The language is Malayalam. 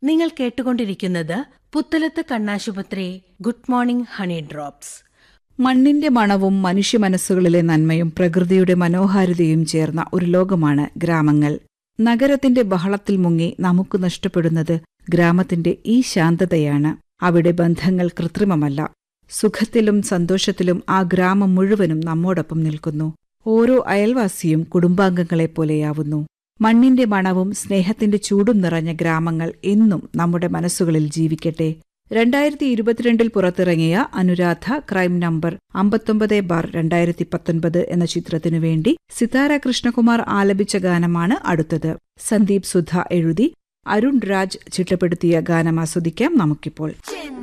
നിങ്ങൾ കേട്ടുകൊണ്ടിരിക്കുന്നത് പുത്തലത്ത് കണ്ണാശുപത്രി ഗുഡ് മോർണിംഗ് ഹണി ഡ്രോപ്സ് മണ്ണിന്റെ മണവും മനുഷ്യ മനസ്സുകളിലെ നന്മയും പ്രകൃതിയുടെ മനോഹാരിതയും ചേർന്ന ഒരു ലോകമാണ് ഗ്രാമങ്ങൾ നഗരത്തിന്റെ ബഹളത്തിൽ മുങ്ങി നമുക്ക് നഷ്ടപ്പെടുന്നത് ഗ്രാമത്തിന്റെ ഈ ശാന്തതയാണ് അവിടെ ബന്ധങ്ങൾ കൃത്രിമമല്ല സുഖത്തിലും സന്തോഷത്തിലും ആ ഗ്രാമം മുഴുവനും നമ്മോടൊപ്പം നിൽക്കുന്നു ഓരോ അയൽവാസിയും കുടുംബാംഗങ്ങളെപ്പോലെയാവുന്നു മണ്ണിന്റെ മണവും സ്നേഹത്തിന്റെ ചൂടും നിറഞ്ഞ ഗ്രാമങ്ങൾ എന്നും നമ്മുടെ മനസ്സുകളിൽ ജീവിക്കട്ടെ രണ്ടായിരത്തി ഇരുപത്തിരണ്ടിൽ പുറത്തിറങ്ങിയ അനുരാധ ക്രൈം നമ്പർ അമ്പത്തൊമ്പത് ബാർ രണ്ടായിരത്തി പത്തൊൻപത് എന്ന ചിത്രത്തിനു വേണ്ടി സിതാര കൃഷ്ണകുമാർ ആലപിച്ച ഗാനമാണ് അടുത്തത് സന്ദീപ് സുധ എഴുതി അരുൺ രാജ് ചിട്ടപ്പെടുത്തിയ ഗാനം ആസ്വദിക്കാം നമുക്കിപ്പോൾ